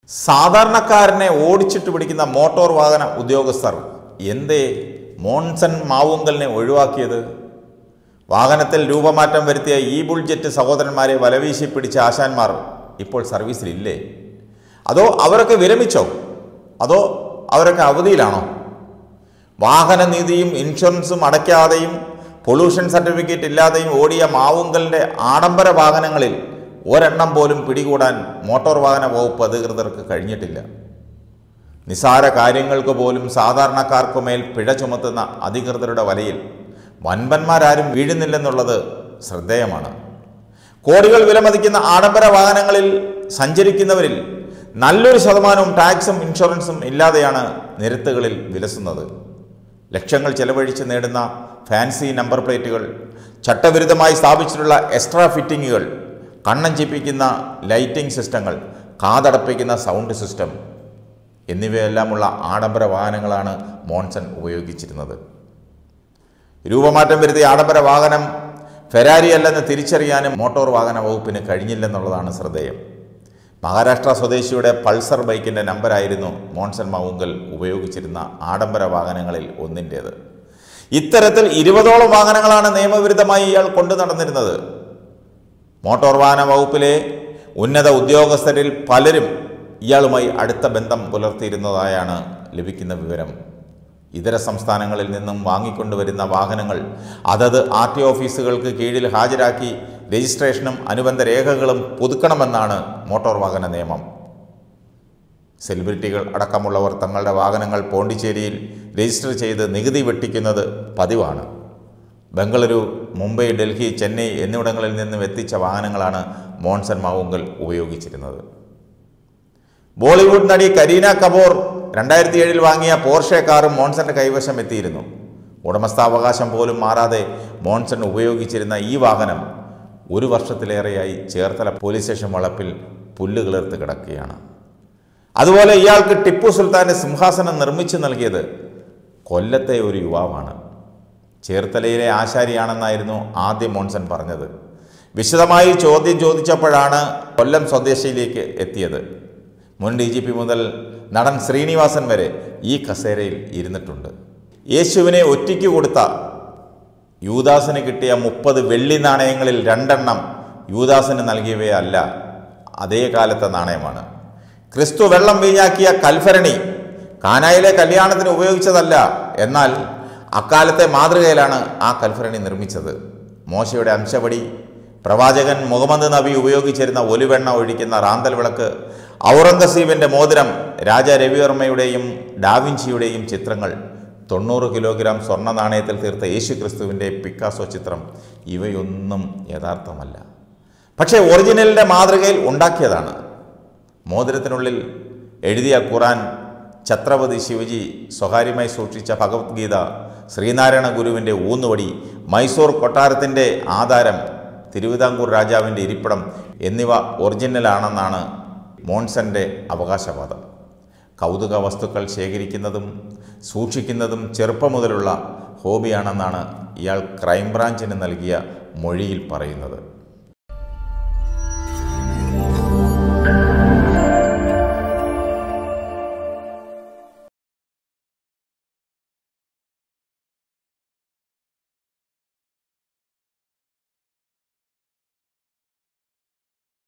സാധാരണക്കാരനെ ഓടിച്ചിട്ട് പിടിക്കുന്ന മോട്ടോർ വാഹന ഉദ്യോഗസ്ഥർ എന്തേ മോൺസൺ മാവുങ്കലിനെ ഒഴിവാക്കിയത് വാഹനത്തിൽ രൂപമാറ്റം വരുത്തിയ ഈ ബുൾജെറ്റ് സഹോദരന്മാരെ വലവീശി പിടിച്ച ആശാന്മാർ ഇപ്പോൾ സർവീസിലില്ലേ അതോ അവരൊക്കെ വിരമിച്ചോ അതോ അവരൊക്കെ അവധിയിലാണോ വാഹന നീതിയും ഇൻഷുറൻസും അടയ്ക്കാതെയും പൊല്യൂഷൻ സർട്ടിഫിക്കറ്റ് ഇല്ലാതെയും ഓടിയ മാവുങ്കലിൻ്റെ ആഡംബര വാഹനങ്ങളിൽ ഒരെണ്ണം പോലും പിടികൂടാൻ മോട്ടോർ വാഹന വകുപ്പ് അധികൃതർക്ക് കഴിഞ്ഞിട്ടില്ല നിസാര കാര്യങ്ങൾക്ക് പോലും സാധാരണക്കാർക്കുമേൽ പിഴ ചുമത്തുന്ന അധികൃതരുടെ വലയിൽ വൻപന്മാരാരും വീഴുന്നില്ലെന്നുള്ളത് ശ്രദ്ധേയമാണ് കോടികൾ വിലമതിക്കുന്ന ആഡംബര വാഹനങ്ങളിൽ സഞ്ചരിക്കുന്നവരിൽ നല്ലൊരു ശതമാനവും ടാക്സും ഇൻഷുറൻസും ഇല്ലാതെയാണ് നിരത്തുകളിൽ വിലസുന്നത് ലക്ഷങ്ങൾ ചെലവഴിച്ച് നേടുന്ന ഫാൻസി നമ്പർ പ്ലേറ്റുകൾ ചട്ടവിരുദ്ധമായി സ്ഥാപിച്ചിട്ടുള്ള എക്സ്ട്രാ ഫിറ്റിങ്ങുകൾ കണ്ണഞ്ചിപ്പിക്കുന്ന ലൈറ്റിംഗ് സിസ്റ്റങ്ങൾ കാതടപ്പിക്കുന്ന സൗണ്ട് സിസ്റ്റം എന്നിവയെല്ലാമുള്ള ആഡംബര വാഹനങ്ങളാണ് മോൺസൺ ഉപയോഗിച്ചിരുന്നത് രൂപമാറ്റം വരുത്തിയ ആഡംബര വാഹനം ഫെരാരി അല്ലെന്ന് തിരിച്ചറിയാനും മോട്ടോർ വാഹന വകുപ്പിന് കഴിഞ്ഞില്ലെന്നുള്ളതാണ് ശ്രദ്ധേയം മഹാരാഷ്ട്ര സ്വദേശിയുടെ പൾസർ ബൈക്കിൻ്റെ നമ്പരായിരുന്നു മോൺസൺ മൗങ്കൽ ഉപയോഗിച്ചിരുന്ന ആഡംബര വാഹനങ്ങളിൽ ഒന്നിൻ്റേത് ഇത്തരത്തിൽ ഇരുപതോളം വാഹനങ്ങളാണ് നിയമവിരുദ്ധമായി ഇയാൾ കൊണ്ടു നടന്നിരുന്നത് മോട്ടോർ വാഹന വകുപ്പിലെ ഉന്നത ഉദ്യോഗസ്ഥരിൽ പലരും ഇയാളുമായി അടുത്ത ബന്ധം പുലർത്തിയിരുന്നതായാണ് ലഭിക്കുന്ന വിവരം ഇതര സംസ്ഥാനങ്ങളിൽ നിന്നും വാങ്ങിക്കൊണ്ടുവരുന്ന വാഹനങ്ങൾ അതത് ആർ ടി ഓഫീസുകൾക്ക് കീഴിൽ ഹാജരാക്കി രജിസ്ട്രേഷനും അനുബന്ധ രേഖകളും പുതുക്കണമെന്നാണ് മോട്ടോർ വാഹന നിയമം സെലിബ്രിറ്റികൾ അടക്കമുള്ളവർ തങ്ങളുടെ വാഹനങ്ങൾ പോണ്ടിച്ചേരിയിൽ രജിസ്റ്റർ ചെയ്ത് നികുതി വെട്ടിക്കുന്നത് പതിവാണ് ബംഗളൂരു മുംബൈ ഡൽഹി ചെന്നൈ എന്നിവിടങ്ങളിൽ നിന്നും എത്തിച്ച വാഹനങ്ങളാണ് മോൺസൺ മാവുങ്കൽ ഉപയോഗിച്ചിരുന്നത് ബോളിവുഡ് നടി കരീന കപൂർ രണ്ടായിരത്തി ഏഴിൽ വാങ്ങിയ പോർഷെ കാറും മോൺസന്റെ കൈവശം എത്തിയിരുന്നു ഉടമസ്ഥാവകാശം പോലും മാറാതെ മോൺസൺ ഉപയോഗിച്ചിരുന്ന ഈ വാഹനം ഒരു വർഷത്തിലേറെയായി ചേർത്തല പോലീസ് സ്റ്റേഷൻ വളപ്പിൽ പുല്ല് കിളിർത്ത് കിടക്കുകയാണ് അതുപോലെ ഇയാൾക്ക് ടിപ്പു സുൽത്താന്റെ സിംഹാസനം നിർമ്മിച്ചു നൽകിയത് കൊല്ലത്തെ ഒരു യുവാവാണ് ചേർത്തലയിലെ ആശാരിയാണെന്നായിരുന്നു ആദ്യം മോൺസൺ പറഞ്ഞത് വിശദമായി ചോദ്യം ചോദിച്ചപ്പോഴാണ് കൊല്ലം സ്വദേശിയിലേക്ക് എത്തിയത് മുൻ ഡി ജി പി മുതൽ നടൻ ശ്രീനിവാസൻ വരെ ഈ കസേരയിൽ ഇരുന്നിട്ടുണ്ട് യേശുവിനെ ഒറ്റയ്ക്ക് കൊടുത്ത യൂദാസിന് കിട്ടിയ മുപ്പത് വെള്ളി നാണയങ്ങളിൽ രണ്ടെണ്ണം യൂദാസിന് നൽകിയവയല്ല അതേ കാലത്തെ നാണയമാണ് ക്രിസ്തു വെള്ളം വീഞ്ഞാക്കിയ കൽഭരണി കാനായിലെ കല്യാണത്തിന് ഉപയോഗിച്ചതല്ല എന്നാൽ അക്കാലത്തെ മാതൃകയിലാണ് ആ കൽഭരണി നിർമ്മിച്ചത് മോശയുടെ അംശപടി പ്രവാചകൻ മുഹമ്മദ് നബി ഉപയോഗിച്ചിരുന്ന ഒലിവെണ്ണ ഒഴിക്കുന്ന റാന്തൽ വിളക്ക് ഔറംഗസീബിൻ്റെ മോതിരം രാജ രവിവർമ്മയുടെയും ഡാവിഞ്ചിയുടെയും ചിത്രങ്ങൾ തൊണ്ണൂറ് കിലോഗ്രാം സ്വർണ്ണ നാണയത്തിൽ തീർത്ത യേശു ക്രിസ്തുവിൻ്റെ പിക്കാസോ ചിത്രം ഇവയൊന്നും യഥാർത്ഥമല്ല പക്ഷേ ഒറിജിനലിൻ്റെ മാതൃകയിൽ ഉണ്ടാക്കിയതാണ് മോതിരത്തിനുള്ളിൽ എഴുതിയ ഖുറാൻ ഛത്രപതി ശിവജി സ്വകാര്യമായി സൂക്ഷിച്ച ഭഗവത്ഗീത ശ്രീനാരായണ ഗുരുവിൻ്റെ ഊന്നുവടി മൈസൂർ കൊട്ടാരത്തിൻ്റെ ആധാരം തിരുവിതാംകൂർ രാജാവിൻ്റെ ഇരിപ്പിടം എന്നിവ ഒറിജിനലാണെന്നാണ് മോൺസന്റെ അവകാശവാദം കൗതുക വസ്തുക്കൾ ശേഖരിക്കുന്നതും സൂക്ഷിക്കുന്നതും ചെറുപ്പം മുതലുള്ള ഹോബിയാണെന്നാണ് ഇയാൾ ക്രൈംബ്രാഞ്ചിന് നൽകിയ മൊഴിയിൽ പറയുന്നത്